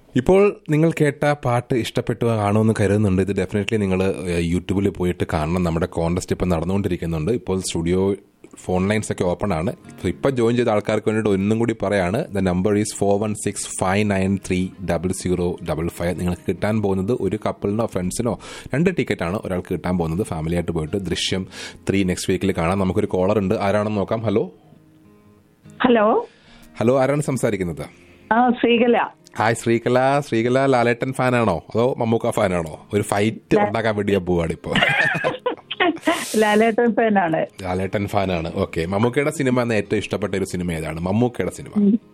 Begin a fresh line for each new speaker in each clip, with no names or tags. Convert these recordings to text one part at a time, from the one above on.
ഇപ്പോൾ നിങ്ങൾ കേട്ട പാട്ട് ഇഷ്ടപ്പെട്ടു കാണുമെന്ന് കരുതുന്നുണ്ട് ഇത് ഡെഫിനറ്റ്ലി നിങ്ങൾ യൂട്യൂബിൽ പോയിട്ട് കാണണം നമ്മുടെ കോൺടെസ്റ്റ് ഇപ്പം നടന്നുകൊണ്ടിരിക്കുന്നുണ്ട് ഇപ്പോൾ സ്റ്റുഡിയോ ഫോൺ ലൈൻസ് ഒക്കെ ഓപ്പൺ ആണ് ഇപ്പം ജോയിൻ ചെയ്ത ആൾക്കാർക്ക് വേണ്ടിയിട്ട് ഒന്നും കൂടി പറയാണ് the number is four one six five nine three double zero double five നിങ്ങൾക്ക് കിട്ടാൻ പോകുന്നത് ഒരു കപ്പിളിനോ ഫ്രണ്ട്സിനോ രണ്ട് ടിക്കറ്റാണ് ഒരാൾക്ക് കിട്ടാൻ പോകുന്നത് ഫാമിലി ആയിട്ട് പോയിട്ട് ദൃശ്യം ത്രീ നെക്സ്റ്റ് വീക്കിൽ കാണാം നമുക്കൊരു കോളർ ഉണ്ട് ആരാണെന്ന് നോക്കാം ഹലോ
ഹലോ
ഹലോ ആരാണ് സംസാരിക്കുന്നത്
ആ ശ്രീകല
ഹായ് ശ്രീകല ശ്രീകല ലാലേട്ടൻ ഫാനാണോ അതോ മമ്മൂക്ക ഫാനാണോ ഒരു ഫൈറ്റ് ഉണ്ടാക്കാൻ വേണ്ടി ഞാൻ പോവാണ് ഇപ്പോ
ലാലേട്ടൻ ഫാനാണ്
ലാലേട്ടൻ ഫാനാണ് ഓക്കെ മമ്മൂക്കയുടെ സിനിമ എന്ന ഏറ്റവും ഇഷ്ടപ്പെട്ട ഒരു സിനിമ ഏതാണ് മമ്മൂക്കയുടെ സിനിമ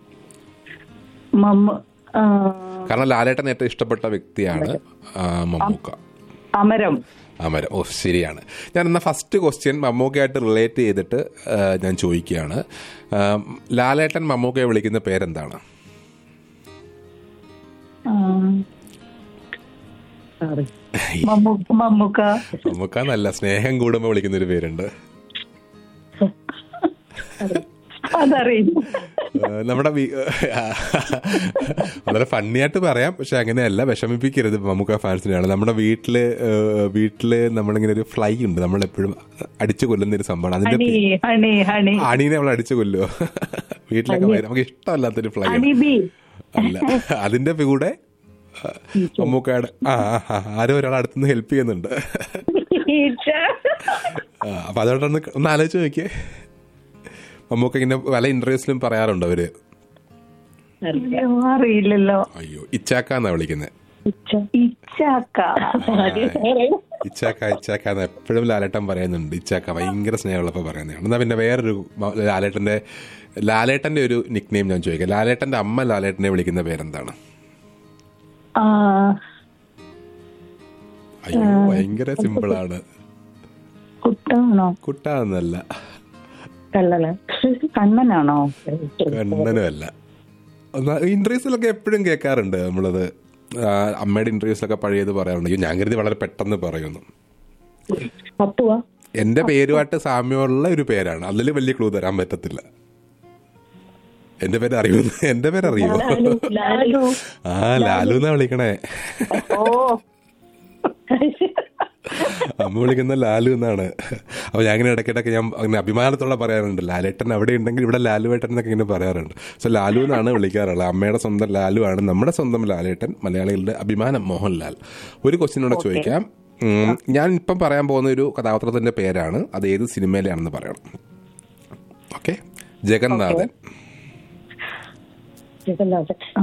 മമ്മ ആ,
കാരണം ലാലേട്ടൻ ഏറ്റവും ഇഷ്ടപ്പെട്ട വ്യക്തിയാണ് ആ, മമ്മൂക്ക
അമരം
അമരം ഓ ശരിയാണ് ഞാൻ എന്നാ ഫസ്റ്റ് ക്വസ്റ്റ്യൻ മമ്മൂക്കയായിട്ട് റിലേറ്റ് ചെയ്തിട്ട് ആ, ഞാൻ ചോദിക്കുകയാണ് ആ, ലാലേട്ടൻ മമ്മൂക്കയെ വിളിക്കുന്ന പേരെന്താണ്
ആ. മമ്മൂ- മമ്മൂക്ക
മമ്മൂക്ക നല്ല സ്നേഹം കൂടുമ്പോൾ വിളിക്കുന്ന ഒരു പേരുണ്ട്
അതറിയും
ആ, നമ്മുടെ വീ- വളരെ ഫണ്ണിയായിട്ട് പറയാം പക്ഷെ അങ്ങനെയല്ല വിഷമിപ്പിക്കരുത് മമ്മൂക്ക ഫാൻസിനെയാണ് നമ്മുടെ വീട്ടില് ആ, വീട്ടില് നമ്മളിങ്ങനെ ഒരു ഫ്ലൈ ഉണ്ട് നമ്മളെപ്പോഴും അടിച്ചു കൊല്ലുന്ന ഒരു സംഭവമാണ് അതിന്റെ
ഹണി ഹണി ഹണി
അണീനെ നമ്മൾ അടിച്ചു കൊല്ലുവോ വീട്ടിലൊക്കെ വരും. നമുക്ക് ഇഷ്ടമല്ലാത്തൊരു ഫ്ലൈ
ഹണി ബി
അല്ല അതിന്റെ കൂടെ ആ, മമ്മൂക്കയുടെ ആ ആ, ആ, ആരോ ഒരാൾ അടുത്തുനിന്ന് ഹെൽപ്പ് ചെയ്യുന്നുണ്ട്
ഈച്ച.
ആ, അപ്പൊ അതോടൊന്ന് ഒന്ന് ആലോചിച്ച് നോക്കിയേ മമ്മൂക്ക ഇങ്ങനെ പല ഇന്റർവ്യൂസിലും പറയാറുണ്ട് അവര്
അയ്യോ, അറിയില്ലല്ലോ
അയ്യോ ഇച്ചാക്ക എന്നാ വിളിക്കുന്നത്
ഇച്ചാക്ക
ഇച്ചാക്ക ഇച്ചാക്ക എന്ന് എപ്പോഴും ലാലേട്ടൻ പറയുന്നുണ്ട് ഇച്ചാക്ക ഭയങ്കര സ്നേഹമുള്ളപ്പോ പറയുന്നതാണ് എന്നാ പിന്നെ വേറൊരു മ- ലാലേട്ടന്റെ ലാലേട്ടന്റെ ഒരു നിക് നെയിം ഞാൻ ചോദിക്കാം ലാലേട്ടന്റെ അമ്മ ലാലേട്ടനെ വിളിക്കുന്ന പേരെന്താണ്
ആ,
അയ്യോ ഭയങ്കര സിമ്പിളാണ്
കുട്ടാണോ
കുട്ടാന്നല്ല
കള്ളല കണ്ണനാണോ
കണ്ണനും അല്ല ഇന്റർവ്യൂസിലൊക്കെ എപ്പോഴും കേൾക്കാറുണ്ട് നമ്മളത് ആ, അമ്മയുടെ ഇന്റർവ്യൂസിലൊക്കെ പഴയത് പറയാറുണ്ട് അയ്യോ ഞാൻ കരുതി വളരെ പെട്ടെന്ന് പറയുന്നു
പത്തുവാ
എന്റെ പേരുമായിട്ട് സാമ്യമുള്ള ഒരു പേരാണ് അതിൽ വലിയ ക്ലൂ തരാൻ പറ്റത്തില്ല എന്റെ പേര് അറിയൂ എന്റെ പേര് അറിയോ
ലാലു
ആ ലാലു എന്നാ വിളിക്കണേ
ഓ
അമ്മ വിളിക്കുന്ന ലാലു എന്നാണ് അപ്പൊ ഞാൻ ഇങ്ങനെ ഇടയ്ക്കിടയ്ക്ക് ഞാൻ അങ്ങനെ അഭിമാനത്തോടെ പറയാറുണ്ട് ലാലേട്ടൻ അവിടെ ഉണ്ടെങ്കിൽ ഇവിടെ ലാലുവേട്ടൻ എന്നൊക്കെ ഇങ്ങനെ പറയാറുണ്ട് സോ ലാലു എന്നാണ് വിളിക്കാറുള്ളത് അമ്മയുടെ സ്വന്തം ലാലു ആണ് നമ്മുടെ സ്വന്തം ലാലേട്ടൻ മലയാളികളുടെ അഭിമാനം മോഹൻലാൽ ഒരു ക്വസ്റ്റ്യനോടെ ചോദിക്കാം ഉം, ഞാൻ ഇപ്പം പറയാൻ പോകുന്ന ഒരു കഥാപാത്രത്തിന്റെ പേരാണ് അത് ഏത് സിനിമയിലാണെന്ന് പറയണം ഓക്കെ ജഗന്നാഥൻ
ജഗന്നാഥൻ ആ.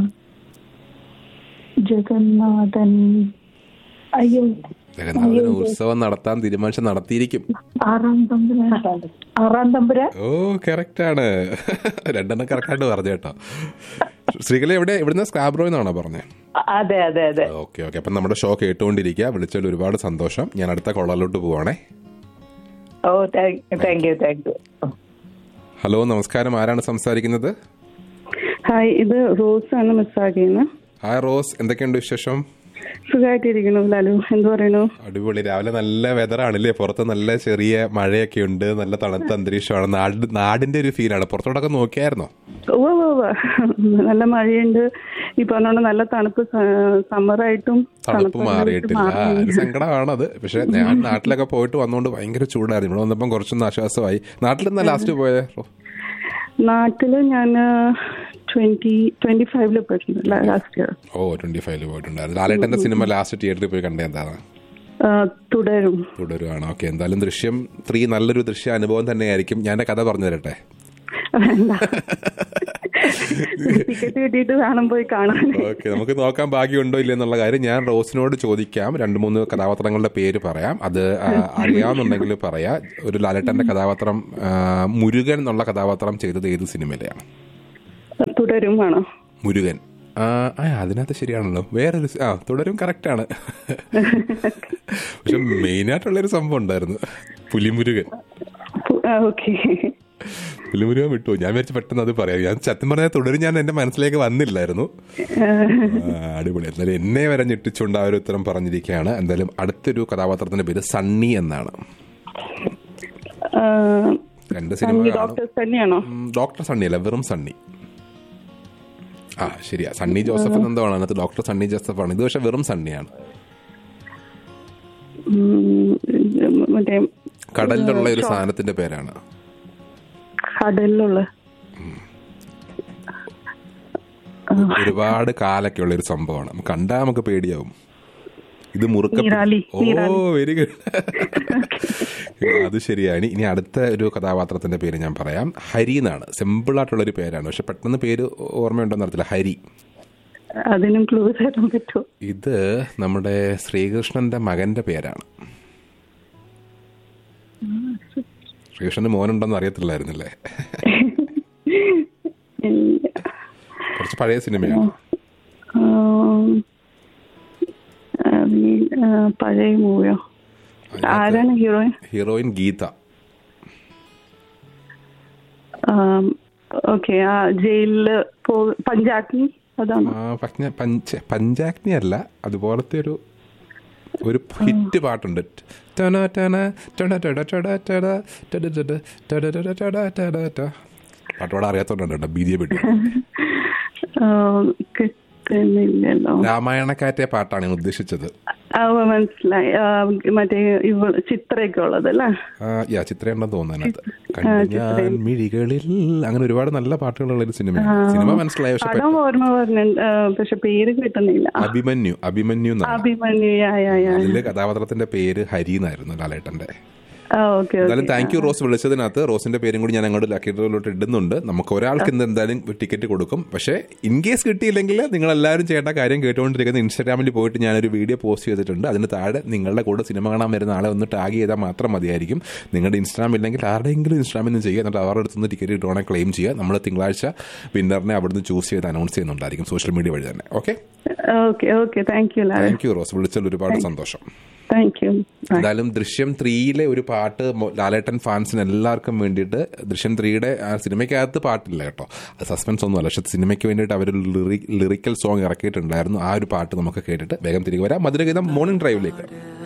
ജഗന്നാഥൻ അയ്യോ
ജഗന്നാഥൻ ഉത്സവം നടത്താൻ തീരുമാനിച്ച് നടത്തിയിരിക്കും
ആറാം തമ്പുര ആറാം തമ്പുര
ഓ കറക്റ്റ് ആണ് രണ്ടെണ്ണം കറക്റ്റായിട്ട് പറഞ്ഞു കേട്ടോ ശ്രീകല എവിടെ എവിടുന്ന സ്ക്രാബ്രോ എന്നാണോ പറഞ്ഞത്
അതെ അതെ അതെ
ഓക്കെ ഓക്കെ അപ്പം നമ്മുടെ ഷോ കേട്ടുകൊണ്ടിരിക്കുക വിളിച്ചതിൽ ഒരുപാട് സന്തോഷം ഞാൻ അടുത്ത കോളറിലോട്ട് പോവാണേ
ഓ thank you thank you
hello നമസ്കാരം ആരാണ് സംസാരിക്കുന്നത്
ഹായ് ഇത് റോസ് ആണ് മിസ്സാക്കിയെന്ന്
ഹായ് റോസ് എന്തൊക്കെയുണ്ട് വിശേഷം
സുഖമായിട്ടിരിക്കുന്നു ലാലു എന്ത് പറയുന്നു
അടിപൊളി രാവിലെ നല്ല വെതറാണല്ലേ പുറത്ത് നല്ല ചെറിയ മഴയൊക്കെ ഉണ്ട് നല്ല തണുത്ത അന്തരീക്ഷമാണ് നാട് നാടിന്റെ ഒരു ഫീലാണ് പുറത്തോട്ടൊക്കെ നോക്കിയായിരുന്നോ
ഉവ്വ് ഉവ്വ് ഉവ്വ്. നല്ല മഴയുണ്ട് ഈ പറഞ്ഞോണ്ട് നല്ല തണുപ്പ് സമ്മറായിട്ടും
തണുപ്പ് മാറിയിട്ടില്ല ആ, ഒരു സങ്കടമാണത് പക്ഷെ ഞാൻ നാട്ടിലൊക്കെ പോയിട്ട് വന്നുകൊണ്ട് ഭയങ്കര ചൂടായിരുന്നു ഇവിടെ വന്നപ്പം കുറച്ചൊന്ന് ആശ്വാസമായി നാട്ടിൽ നിന്നാ ലാസ്റ്റ് പോയേ
നാട്ടില് ഞാൻ ട്വന്റി ട്വന്റി ഫൈവില് പോയിട്ടുണ്ട് ലാസ്റ്റ് ഇയർ
ഓ ട്വന്റി ഫൈവില് പോയിട്ടുണ്ടായിരുന്നു ലാലേട്ടന്റെ സിനിമ ലാസ്റ്റ് തിയേറ്ററിൽ പോയി കണ്ടേ എന്താണ്
തുടരും
തുടരുവാണ് ഓക്കെ എന്തായാലും ദൃശ്യം ത്രീ നല്ലൊരു ദൃശ്യ അനുഭവം തന്നെയായിരിക്കും ഞാൻ എൻ്റെ കഥ പറഞ്ഞു തരട്ടെ
വേണ്ട ടിക്കറ്റ് കിട്ടിയിട്ട് വേണം പോയി കാണാൻ
ഓക്കെ നമുക്ക് നോക്കാൻ ഭാഗ്യമുണ്ടോ ഇല്ല എന്നുള്ള കാര്യം ഞാൻ റോസിനോട് ചോദിക്കാം രണ്ട് മൂന്ന് കഥാപാത്രങ്ങളുടെ പേര് പറയാം അത് ആ, അറിയാവുന്നുണ്ടെങ്കിൽ പറയാം ഒരു ലാലേട്ടന്റെ കഥാപാത്രം ആ, മുരുകൻ എന്നുള്ള കഥാപാത്രം ചെയ്തത് ഏത് സിനിമയിലെയാണ്
തുടരും വേണം
മുരുകൻ ആ ആ, അതിനകത്ത് ശരിയാണല്ലോ വേറൊരു സി- ആ തുടരും കറക്റ്റാണ് പക്ഷെ മെയിനായിട്ടുള്ളൊരു സംഭവം ഉണ്ടായിരുന്നു പുലിമുരുകൻ
ഓക്കെ
പുലിമുരുകൻ വിട്ടു ഞാൻ വിചാരിച്ചു പെട്ടെന്ന് അത് പറയാം ഞാൻ സത്യം പറഞ്ഞാൽ തുടരും ഞാൻ എന്റെ മനസ്സിലേക്ക് വന്നില്ലായിരുന്നു ആ, അടിപൊളി എന്തായാലും എന്നെ വരെ ഞെട്ടിച്ചുകൊണ്ട് ആ ഒരു ഉത്തരം പറഞ്ഞിരിക്കുകയാണ് എന്തായാലും അടുത്തൊരു കഥാപാത്രത്തിന്റെ പേര് സണ്ണി എന്നാണ് രണ്ട് സിനിമ കാണും
ഡോക്ടേഴ്സ് തന്നെയാണോ
ഉം, ഡോക്ടർ സണ്ണി അല്ല വെറും സണ്ണി ആ ശരിയാ സണ്ണി ജോസഫ് എന്തോ ആണ് അതിനകത്ത് ഡോക്ടർ സണ്ണി ജോസഫ് ആണ് ഇത് പക്ഷെ വെറും സണ്ണിയാണ്
ഉം, മറ്റേ
കടലിലുള്ള ഒരു സാധനത്തിന്റെ പേരാണ്
കടലിലുള്ള
ഒരുപാട് കാലൊക്കെ ഉള്ള ഒരു സംഭവമാണ് നമുക്ക് കണ്ടാ നമുക്ക് പേടിയാവും ഇത് മുറുക്ക
നീരാളി,
ഓ
നീരാളി.
വെരി ഗുഡ് അത് ശരിയാണ് ഇനി അടുത്ത ഒരു കഥാപാത്രത്തിന്റെ പേര് ഞാൻ പറയാം ഹരി എന്നാണ് സിമ്പിൾ ആയിട്ടുള്ള ഒരു പേരാണ് പക്ഷെ പെട്ടെന്ന് പേര് ഓർമ്മയുണ്ടോന്ന് അറിയത്തില്ല ഹരി
അതിനും ക്ലൂ തരാൻ പറ്റുമോ
ഇത് നമ്മുടെ ശ്രീകൃഷ്ണന്റെ മകന്റെ പേരാണ് ശ്രീകൃഷ്ണന് മോനുണ്ടെന്ന് അറിയത്തില്ലായിരുന്നില്ലേ
ഇല്ല.
കുറച്ച് പഴയ സിനിമയാണ്
ആം, അത് ഈ, ആ, പഴയ മൂവിയോ ആരാണ് ഹീറോയിൻ
ഹീറോയിൻ ഗീത
ഓക്കെ ആ ജയിലില് പോ പഞ്ചാഗ്നി അതാണ്
ആ, പഞ്ച- പഞ്ച- പഞ്ചാഗ്നി അല്ല അതുപോലത്തെ ഒരു ഒരു ഹിറ്റ് പാട്ടുണ്ട് ടന ടന ടട ടട ടട ടട ടട ടട ടട ടട ടട ടട ട. പാട്ട് പാടാൻ അറിയാത്തോണ്ടാണ് കേട്ടോ ബി ജെ പി
ആ, കിട്ടുന്നില്ലല്ലോ
രാമായണക്കാറ്റെ പാട്ടാണ് ഞാൻ ഉദ്ദേശിച്ചത്
ആ മനസ്സിലായി ആ, മറ്റേ ഇവ ചിത്രയൊക്കെ ഉള്ളതല്ലേ
ആ, യാ ചിത്രയുണ്ടെന്ന് തോന്നുന്നു അതിനകത്ത് കണ്ടു ഞാൻ മിഴികളിൽ അങ്ങനെ ഒരുപാട് നല്ല പാട്ടുകളുള്ള ഒരു സിനിമയാണ് സിനിമ മനസ്സിലായ പക്ഷെ
പടം ഓർമ്മ പറഞ്ഞിട്ടുണ്ട് ആ, പക്ഷെ പേര് കിട്ടുന്നില്ല
അഭിമന്യു അഭിമന്യു എന്നാണ്
അഭിമന്യു യാ യാ യാ
അതിലെ കഥാപാത്രത്തിന്റെ പേര് ഹരി എന്നായിരുന്നു ലാലേട്ടന്റെ
ആ ഓക്കെ
എന്തായാലും താങ്ക് യു റോസ് വിളിച്ചതിനകത്ത് റോസിന്റെ പേരും കൂടി ഞാൻ അങ്ങോട്ട് ലക്കിലോട്ട് ഇടുന്നുണ്ട് നമുക്ക് ഒരാൾക്ക് ഇന്ന് എന്തായാലും ടിക്കറ്റ് കൊടുക്കും പക്ഷേ ഇൻ കേസ് കിട്ടിയില്ലെങ്കിൽ നിങ്ങൾ എല്ലാവരും ചെയ്യേണ്ട കാര്യം കേട്ടുകൊണ്ടിരിക്കുന്ന ഇൻസ്റ്റാഗ്രാമിൽ പോയിട്ട് ഞാനൊരു വീഡിയോ പോസ്റ്റ് ചെയ്തിട്ടുണ്ട് അതിന് താഴെ നിങ്ങളുടെ കൂടെ സിനിമ കാണാൻ വരുന്ന ആളെ ഒന്ന് ടാഗ് ചെയ്താൽ മാത്രം മതിയായിരിക്കും നിങ്ങളുടെ ഇൻസ്റ്റാഗ്രാം ഇല്ലെങ്കിൽ ആരുടെയെങ്കിലും ഇൻസ്റ്റാഗ്രാമിൽ നിന്ന് ചെയ്യുക എന്നിട്ട് അവരുടെ അടുത്തുനിന്ന് ടിക്കറ്റ് കിട്ടുവാണെങ്കിൽ ക്ലെയിം ചെയ്യുക നമ്മൾ തിങ്കളാഴ്ച വിന്നറിനെ അവിടുന്ന് ചൂസ് ചെയ്ത് അനൗൺസ് ചെയ്യുന്നുണ്ടായിരിക്കും സോഷ്യൽ മീഡിയ വഴി തന്നെ okay
okay okay thank you Lala
thank you Rose വിളിച്ചതിൽ ഒരുപാട് സന്തോഷം
താങ്ക് യു
എന്തായാലും ദൃശ്യം ത്രീയിലെ ഒരു പാട്ട് മൊ- ലാലേട്ടൻ ഫാൻസിന് എല്ലാവർക്കും വേണ്ടിയിട്ട് ദൃശ്യം ത്രീയുടെ ആ സിനിമയ്ക്കകത്ത് പാട്ടില്ല കേട്ടോ അത് സസ്പെൻസ് ഒന്നുമല്ല പക്ഷെ സിനിമയ്ക്ക് വേണ്ടിയിട്ട് അവർ ലിറിക്കൽ സോങ് ഇറക്കിയിട്ടുണ്ടായിരുന്നു ആ ഒരു പാട്ട് നമുക്ക് കേട്ടിട്ട് വേഗം തിരികെ വരാം മധുരഗീതം മോർണിംഗ് ഡ്രൈവിലേക്ക്